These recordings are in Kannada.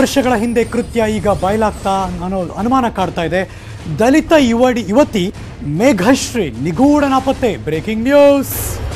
ವರ್ಷಗಳ ಹಿಂದೆ ಕೃತ್ಯ ಈಗ ಬಯಲಾಗ್ತಾ ಅನ್ನೋ ಅನುಮಾನ ಕಾಡ್ತಾ ಇದೆ ದಲಿತ ಯುವಡಿ ಯುವತಿ ಮೇಘಶ್ರೀ ನಿಗೂಢ ನಾಪತ್ತೆ ಬ್ರೇಕಿಂಗ್ ನ್ಯೂಸ್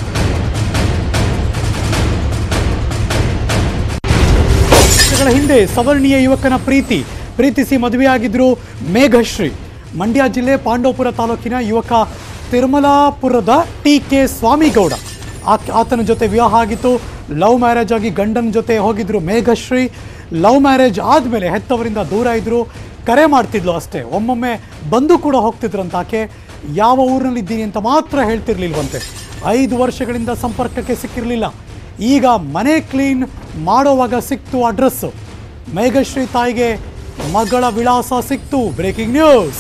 ವರ್ಷಗಳ ಹಿಂದೆ ಸವರ್ಣೀಯ ಯುವಕನ ಪ್ರೀತಿ ಪ್ರೀತಿಸಿ ಮದುವೆಯಾಗಿದ್ರು ಮೇಘಶ್ರೀ ಮಂಡ್ಯ ಜಿಲ್ಲೆ ಪಾಂಡವಪುರ ತಾಲೂಕಿನ ಯುವಕ ತಿರುಮಲಾಪುರದ ಟಿ ಕೆ ಸ್ವಾಮಿಗೌಡ ಆಕ್- ಆತನ ಜೊತೆ ವಿವಾಹ ಆಗಿತ್ತು ಲವ್ ಮ್ಯಾರೇಜ್ ಆಗಿ ಗಂಡನ ಜೊತೆ ಹೋಗಿದ್ರು ಮೇಘಶ್ರೀ ಲವ್ ಮ್ಯಾರೇಜ್ ಆದಮೇಲೆ ಹೆತ್ತವರಿಂದ ದೂರ ಇದ್ರು ಕರೆ ಮಾಡ್ತಿದ್ಲು ಅಷ್ಟೇ ಒಮ್ಮೊಮ್ಮೆ ಬಂದು ಕೂಡ ಹೋಗ್ತಿದ್ರಂತ ಆಕೆ ಯಾವ ಊರಿನಲ್ಲಿದ್ದೀನಿ ಅಂತ ಮಾತ್ರ ಹೇಳ್ತಿರ್ಲಿಲ್ವಂತೆ ಐದು ವರ್ಷಗಳಿಂದ ಸಂಪರ್ಕಕ್ಕೆ ಸಿಕ್ಕಿರಲಿಲ್ಲ ಈಗ ಮನೆ ಕ್ಲೀನ್ ಮಾಡೋವಾಗ ಸಿಕ್ತು ಅಡ್ರೆಸ್ಸು ಮೇಘಶ್ರೀ ತಾಯಿಗೆ ಮಗಳ ವಿಳಾಸ ಸಿಕ್ತು ಬ್ರೇಕಿಂಗ್ ನ್ಯೂಸ್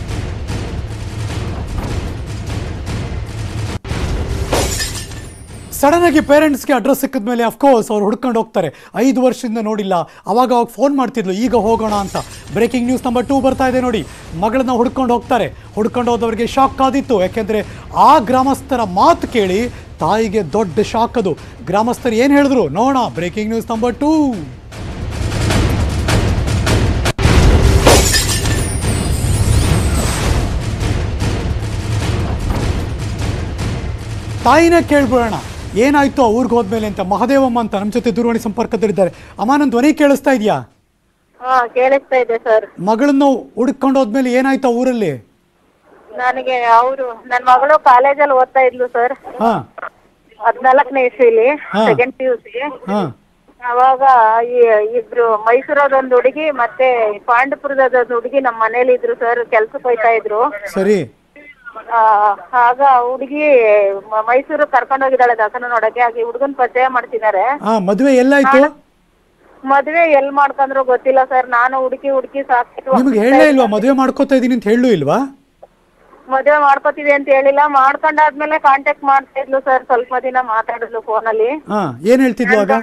ಸಡನ್ ಆಗಿ ಪೇರೆಂಟ್ಸ್ಗೆ ಅಡ್ರೆಸ್ ಸಿಕ್ಕಿದ ಮೇಲೆ ಅಫ್ಕೋರ್ಸ್ ಅವ್ರು ಹುಡ್ಕೊಂಡು ಹೋಗ್ತಾರೆ ಐದು ವರ್ಷದಿಂದ ನೋಡಿಲ್ಲ ಅವಾಗ ಅವಾಗ ಫೋನ್ ಮಾಡ್ತಿದ್ಲು ಈಗ ಹೋಗೋಣ ಅಂತ ಬ್ರೇಕಿಂಗ್ ನ್ಯೂಸ್ ನಂಬರ್ ಟೂ ಬರ್ತಾ ಇದೆ ನೋಡಿ ಮಗಳನ್ನ ಹುಡ್ಕೊಂಡು ಹೋಗ್ತಾರೆ ಹುಡ್ಕೊಂಡು ಹೋದವರಿಗೆ ಶಾಕ್ ಆದಿತ್ತು ಯಾಕೆಂದ್ರೆ ಆ ಗ್ರಾಮಸ್ಥರ ಮಾತು ಕೇಳಿ ತಾಯಿಗೆ ದೊಡ್ಡ ಶಾಕ್ ಅದು ಗ್ರಾಮಸ್ಥರು ಏನು ಹೇಳಿದ್ರು ನೋಡೋಣ ಬ್ರೇಕಿಂಗ್ ನ್ಯೂಸ್ ನಂಬರ್ ಟೂ ತಾಯಿನೇ ಕೇಳ್ಬಿಡೋಣ ಏನಾಯ್ತು ಆ ಊರಿಗೆ ಹೋದ್ಮೇಲೆ ಅಂತ ಮಹದೇವಮ್ಮ ಅಂತ ನಮ್ಮ ಜೊತೆ ದೂರವಾಣಿ ಸಂಪರ್ಕದಲ್ಲಿದ್ದಾರೆ ಅಮ್ಮ ನನ್ನ ಧ್ವನಿ ಕೇಳಿಸ್ತಾ ಇದೆಯಾ ಹಾ ಕೇಳಿಸ್ತಾ ಇದೆ ಸರ್ ಮಗಳನ್ನ ಹುಡುಕೊಂಡು ಹೋದ್ಮೇಲೆ ಏನಾಯ್ತು ಆ ಊರಲ್ಲಿ ನನಗೆ ಅವರು ನನ್ನ ಮಗಳು ಕಾಲೇಜಲ್ಲಿ ಓದ್ತಾ ಇದ್ಲು ಸರ್ ಹಾ ಹದ್ನಾಲ್ಕನೇ ಇಸ್ವಿಲಿ ಹಾ. ಸೆಕೆಂಡ್ ಪಿ ಯು ಸಿ ಹಾ ಅವಾಗ ಈ ಇಬ್ರು ಮೈಸೂರದೊಂದು ಹುಡುಗಿ ಮತ್ತೆ ಪಾಂಡಪುರದೊಂದು ಹುಡುಗಿ ನಮ್ಮ ಮನೇಲಿ ಇದ್ರು ಸರ್ ಕೆಲ್ಸಕ್ಕೆ ಹೋಯ್ತಾ ಇದ್ರು ಸರಿ ಆ, ಆಗ ಹುಡುಗಿ ಮೈಸೂರು ಕರ್ಕೊಂಡು ಹೋಗಿದ್ದಾಳೆ ದಸನ ನೋಡಕ್ಕೆ ಹಾಗೆ ಹುಡುಗನ್ ಪರಿಚಯ ಮಾಡ್ತಿದ್ದಾರೆ ಹಾ ಮದುವೆ ಎಲ್ಲಾಯ್ತು ಮದ್ವೆ ಎಲ್ ಮಾಡ್ಕೊಂಡ್ರು ಗೊತ್ತಿಲ್ಲ ಸರ್ ನಾನು ಹುಡುಕಿ ಹುಡುಕಿ ಸಾಕಿತ್ತು ನಿಮ್ಗೆ ಹೇಳೇ ಇಲ್ವಾ ಮದುವೆ ಮಾಡ್ಕೋತಾ ಇದೀನಿ ಅಂತ ಹೇಳು ಇಲ್ವಾ ಮದ್ವೆ ಮಾಡ್ಕೋತೀವಿ ಅಂತ ಹೇಳಿಲ್ಲ ಮಾಡ್ಕೊಂಡಾದ್ಮೇಲೆ ಕಾಂಟ್ಯಾಕ್ಟ್ ಮಾಡ್ತಾ ಇದ್ಲು ಸರ್ ಸ್ವಲ್ಪ ದಿನ ಮಾತಾಡಿದ್ಲು ಫೋನಲ್ಲಿ ಹಾ ಏನ್ ಹೇಳ್ತಿದ್ವು ಆಗ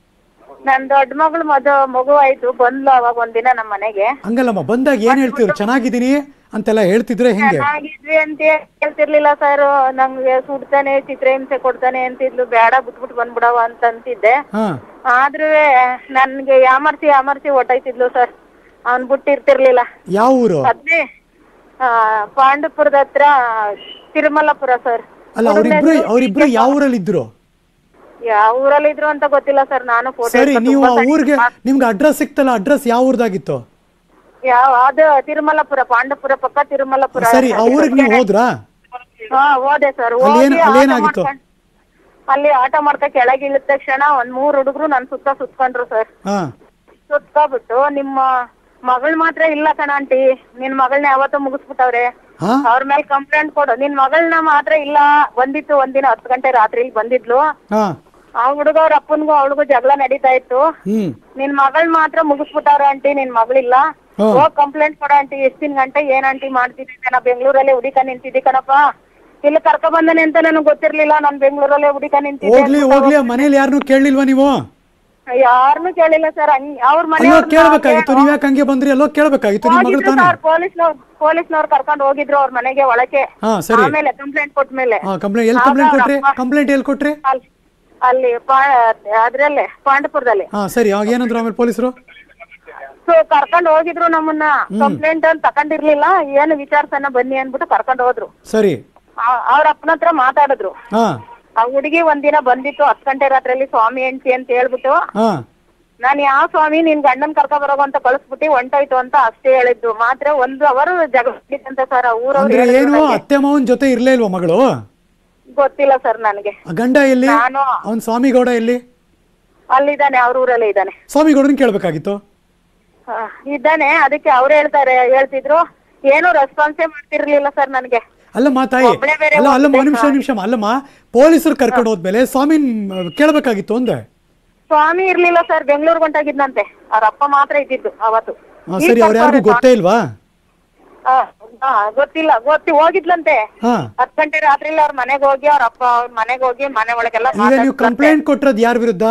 ನನ್ ದೊಡ್ಡ ಮಗಳು ಮದು ಮಗು ಆಯ್ತು ಬಂದ್ಲು ಅವಾಗ ಒಂದಿನ ನಮ್ಮ ಮನೆಗೆ ಹಂಗಲ್ಲಮ್ಮ ಬಂದಾಗ ಏನ್ ಹೇಳ್ತಿದ್ರು ಚೆನ್ನಾಗಿದ್ದೀನಿ ಅಂತೆಲ್ಲ ಹೇಳ್ತಿದ್ರೆ ಹಿಂಗೆ ಚೆನ್ನಾಗಿದ್ವಿ ಅಂತ ಹೇಳ್ತಿರ್ಲಿಲ್ಲ ಸರ್ ನಂಗೆ ಸುಡ್ತಾನೆ ಚಿತ್ರಹಿಂಸೆ ಕೊಡ್ತಾನೆ ಅಂತಿದ್ಲು ಬೇಡ ಬಿಟ್ಬಿಟ್ಟು ಬಂದ್ಬಿಡವ ಅಂತ ಅಂತಿದ್ದೆ ಹಾ ಆದ್ರೂ ನನ್ಗೆ ಯಾಮರ್ಸಿ ಯಾಮರ್ಸಿ ಹೊಟ್ಟೈತಿದ್ಲು ಸರ್ ಅವ್ನ್ ಬಿಟ್ಟಿರ್ತಿರ್ಲಿಲ್ಲ ಯಾವ ಊರು ಅದ್ನೇ ಆ, ಪಾಂಡವಪುರದ ಹತ್ರ ತಿರುಮಲಪುರ ಸರ್ ಅಲ್ಲ ಅವ್ರಿಬ್ರು ಅವ್ರಿಬ್ರು ಯಾವ ಊರಲ್ಲಿ ಇದ್ರು ಯಾವ ಊರಲ್ಲಿ ಇದ್ರು ಅಂತ ಗೊತ್ತಿಲ್ಲ ಸರ್ ನಾನು ಫೋಟೋ ಸರಿ ನೀವು ಆ ಊರಿಗೆ ನಿಮ್ಗೆ ಅಡ್ರೆಸ್ ಸಿಕ್ತಲ್ಲ ಅಡ್ರೆಸ್ ಯಾವ ಊರ್ದಾಗಿತ್ತು ಯಾವ ಅದು ತಿರುಮಲಪುರ ಪಾಂಡವಪುರ ಪಕ್ಕ ತಿರುಮಲಪುರ ಸರಿ ಆ ಊರಿಗೆ ನೀವು ಹೋದ್ರಾ ಹಾ ಹೋದೆ ಸರ್ ಅಲ್ಲಿ ಏನ್- ಹೋಗಿ ಅಲ್ಲಿ ಆಟ ಏನಾಗಿತ್ತು? ಮಾಡ್ಕೊಂಡ್- ಅಲ್ಲಿ ಆಟ ಮಾಡ್ತಾ ಕೆಳಗೆ ಇಳಿದ ತಕ್ಷಣ ಒಂದ್ ಮೂರ್ ಹುಡುಗರು ನನ್ ಸುತ್ತ ಸುತ್ಕೊಂಡ್ರು ಸರ್ ಹಾ ಸುತ್ಕೊಬಿಟ್ಟು ನಿಮ್ಮ ಮಗಳ್ ಮಾತ್ರ ಇಲ್ಲ ಕಣ ಆಂಟಿ ನಿನ್ ಮಗಳನ್ನ ಯಾವತ್ತೋ ಮುಗಿಸ್ಬಿಟ್ಟವ್ರೆ ಹಾ ಅವ್ರ ಮೇಲೆ ಕಂಪ್ಲೇಂಟ್ ಕೊಡು ನಿನ್ ಮಗಳನ್ನ ಮಾತ್ರ ಇಲ್ಲ ಬಂದಿತ್ತು ಒಂದಿನ ಹತ್ತು ಗಂಟೆ ರಾತ್ರಿ ಬಂದಿದ್ಲು ಹಾ ಆ ಹುಡುಗ ಅವ್ರ ಅಪ್ಪನ್ಗೂ ಅವಳಿಗೂ ಜಗಳ ನಡೀತಾ ಇತ್ತು ಹ್ಮ್ ನಿನ್ ಮಗಳ್ ಮಾತ್ರ ಮುಗಿಸ್ಬಿಟ್ಟವ್ರ ಆಂಟಿ ನಿನ್ ಮಗಳಿಲ್ಲ ಹಾ. ಹೋಗ್ ಕಂಪ್ಲೇಂಟ್ ಕೊಡ ಆಂಟಿ ಎಷ್ಟಿನ ಗಂಟೆ ಏನ್ ಆಂಟಿ ಮಾಡ್ತಿದ್ದೆ ನಾ ಬೆಂಗಳೂರಲ್ಲೇ ಹುಡಿಕ ನಿಂತಿದ್ದಿ ಕಣಪ್ಪ ಇಲ್ಲಿ ಕರ್ಕ ಬಂದನೆ ಅಂತ ನನಗೆ ಗೊತ್ತಿರ್ಲಿಲ್ಲ ನಾನ್ ಬೆಂಗಳೂರಲ್ಲೇ ಹುಡಿಕ ನಿಂತಿದ್ದೆ ಹೋಗ್ಲಿ ಹೋಗ್ಲಿ ಮನೇಲಿ ಯಾರನ್ನೂ ಕೇಳಲಿಲ್ವಾ ನೀವು ಯಾರನ್ನು ಕೇಳಿಲ್ಲ ಸರ್ ಅವ್ರ ಮನೆ ಅಲ್ಲೋ ಕೇಳ್ಬೇಕಾಗಿತ್ತು ನೀವ್ ಯಾಕೆ ಹಂಗೆ ಬಂದ್ರಿ ಅಲ್ಲೋ ಕೇಳ್ಬೇಕಾಗಿತ್ತು ನಿಮ್ ಮಗಳು ತಾನೆ ಪೊಲೀಸ್ನವ್ರು ಪೊಲೀಸ್ನವ್ರು ಕರ್ಕೊಂಡು ಹೋಗಿದ್ರು ಅವ್ರ ಮನೆಗೆ ಒಳಗೆ ಹಾ ಸರಿ ಆಮೇಲೆ ಕಂಪ್ಲೇಂಟ್ ಕೊಟ್ಮೇಲೆ ಹಾ ಕಂಪ್ಲೇಂಟ್ ಎಲ್ಲಿ ಕಂಪ್ಲೇಂಟ್ ಕೊಟ್ರಿ ಕಂಪ್ಲೇಂಟ್ ಎಲ್ಲಿ ಕೊಟ್ರಿ ಅಲ್ಲಿ ಅಲ್ಲಿ ಪಾ ಅದ್ರಲ್ಲೇ ಪಾಂಡಪುರದಲ್ಲಿ ಹಾ ಸರಿ ಅವಾಗ ಏನಂದ್ರು ಆಮೇಲೆ ಪೊಲೀಸರು ಸೊ ಕರ್ಕೊಂಡ್ ಹೋಗಿದ್ರು ನಮ್ಮನ್ನ ಕಂಪ್ಲೇಂಟ್ ಅಂತ ತಕೊಂಡಿರ್ಲಿಲ್ಲ ಏನು ವಿಚಾರ್ಸನ ಬನ್ನಿ ಅನ್ಬಿಟ್ಟು ಕರ್ಕೊಂಡ್ ಹೋದ್ರು ಸರಿ ಆ- ಅವ್ರ ಅಪ್ಪನ ಹತ್ರ ಮಾತಾಡಿದ್ರು ಹಾ ಆ ಹುಡುಗಿ ಒಂದಿನ ಬಂದಿತ್ತು ಹತ್ತು ಗಂಟೆ ರಾತ್ರಿಯಲ್ಲಿ ಸ್ವಾಮಿ ಹೆಂಡ್ತಿ ಅಂತ ಹೇಳ್ಬಿಟ್ಟು ಹಾ ನಾನ್ ಯಾವ ಸ್ವಾಮಿ ನಿನ್ ಗಂಡನ್ ಕರ್ಕ ಬರೋಗು ಅಂತ ಕಳಿಸ್ಬಿಟ್ಟು ಹೊಂಟೋಯ್ತು ಅಂತ ಅಷ್ಟೇ ಹೇಳಿದ್ದು ಮಾತ್ರ ಒಂದು ಅವರು ಜಗಳ ಅಂತ ಸರ್ ಆ ಊರವ್ರು ಅಂದ್ರೆ ಹೇಳಿದ್ರು ಏನು ನಂಗೆ. ಅತ್ತೆ ಮಾವನ್ ಜೊತೆ ಇರ್ಲೇ ಇಲ್ವಾ ಮಗಳು ಗೊತ್ತಿಲ್ಲ ಸರ್ ನನಗೆ ಆ ಗಂಡ ಎಲ್ಲಿ ನಾನು ಅವನ್ ಸ್ವಾಮಿಗೌಡ ಎಲ್ಲಿ ಅಲ್ಲಿದ್ದಾನೆ ಅವ್ರ ಊರಲ್ಲೇ ಇದ್ದಾನೆ ಸ್ವಾಮಿಗೌಡನ್ ಕೇಳ್ಬೇಕಾಗಿತ್ತು ಆ, ಇದ್ದಾನೆ ಅದಕ್ಕೆ ಅವ್ರು ಹೇಳ್ತಾರೆ ಹೇಳ್ತಿದ್ರು ಏನು ರೆಸ್ಪಾನ್ಸೇ ಮಾಡ್ತಿರ್ಲಿಲ್ಲ ಸರ್ ನನಗೆ ಅಲ್ಲಮ್ಮ ತಾಯಿ ಒಬ್ಳೆ ಬೇರೆ ಅಲ್ಲ ಅಲ್ಲಮ್ಮ ಹೋಗ್ಬೇಕಾ? ನಿಮಿಷ ನಿಮಿಷ ಅಲ್ಲಮ್ಮ ಪೊಲೀಸರು ಕರ್ಕೊಂಡು ಹೋದ್ಮೇಲೆ ಸ್ವಾಮಿನ್ ಕೇಳ್ಬೇಕಾಗಿತ್ತು ಅಂದೆ ಸ್ವಾಮಿ ಇರ್ಲಿಲ್ಲ ಸರ್ ಬೆಂಗಳೂರು ಹೊಂಟಾಗಿದ್ನಂತೆ ಅವ್ರ ಅಪ್ಪ ಮಾತ್ರ ಇದ್ದಿದ್ದು ಅವತ್ತು ಹಾ ಸರಿ ಅವ್ರು ಯಾರಿಗೂ ಗೊತ್ತೇ ಇಲ್ವಾ ಆ, ಆ, ಗೊತ್ತಿಲ್ಲ ಗೊತ್ತಿ ಹೋಗಿದ್ಲಂತೆ ಹಾ ಹತ್ ಗಂಟೆ ರಾತ್ರಿಲಿ ಅವ್ರ ಮನೆಗೆ ಹೋಗಿ ಅವ್ರ ಅಪ್ಪ ಅವ್ರ ಮನೆಗೆ ಹೋಗಿ ಮನೆ ಒಳಗೆಲ್ಲ ಈಗ ನೀವು ಮಾತಾಡ್ಸ್ಲಂತೆ. ಕಂಪ್ಲೇಂಟ್ ಕೊಟ್ಟಿರೋದು ಯಾರ ವಿರುದ್ಧ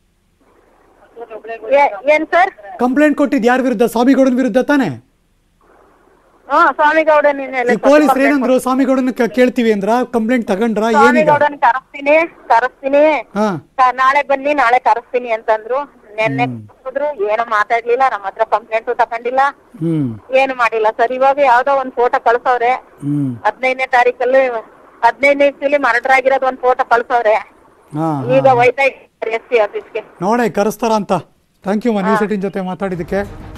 ಏ- ಏನ್ ಸರ್ ಕಂಪ್ಲೇಂಟ್ ಕೊಟ್ಟಿದ್ ಯಾರ ವಿರುದ್ಧ ಸ್ವಾಮಿಗೌಡನ ವಿರುದ್ಧ ತಾನೆ ಹ್ಮ್ ಸ್ವಾಮಿಗೌಡನ ಈ ಪೊಲೀಸರು ಏನಂದ್ರು ಸ್ವಾಮಿಗೌಡನ ಕ- ಕೇಳ್ತೀವಿ ಅಂದ್ರ ಕಂಪ್ಲೇಂಟ್ ತಗೊಂಡ್ರ ಏನೀಗ ಸ್ವಾಮಿಗೌಡನ್ ಕರೆಸ್ತೀನಿ ಕರೆಸ್ತೀನಿ ಹಾ ಕ- ನಾಳೆ ಬನ್ನಿ ನಾಳೆ ಕರೆಸ್ತೀನಿ ಅಂತಂದ್ರು ನೆನ್ನೆ ಹೋದ್ರು ಏನು ಮಾತಾಡ್ಲಿಲ್ಲ ನಮ್ಮ ಹತ್ರ ಕಂಪ್ಲೇಂಟು ತಕೊಂಡಿಲ್ಲ ಹ್ಮ್ ಏನು ಮಾಡಿಲ್ಲ ಸರ್ ಇವಾಗ ಯಾವ್ದೋ ಒಂದ್ ಫೋಟೋ ಕಳ್ಸವ್ರೆ ಹ್ಮ್ ಹದಿನೈದನೇ ತಾರೀಕಲ್ಲಿ ಹದಿನೈದನೇ ಇಸ್ವಿಲಿ ಮರ್ಡರ್ ಆಗಿರೋದು ಒಂದ್ ಫೋಟೋ ಕಳ್ಸವ್ರೆ ಹಾ ಈಗ ಹೋಯ್ತಾ ಎಸ್ ಪಿ ಆಫೀಸ್ಗೆ ನೋಡೇ ಕರೆಸ್ತಾರ ಅಂತ ಥ್ಯಾಂಕ್ ಯು ನ್ಯೂಸ್ ಏಟಿನ್ ಜೊತೆ ಮಾತಾಡಿದ್ದಕ್ಕೆ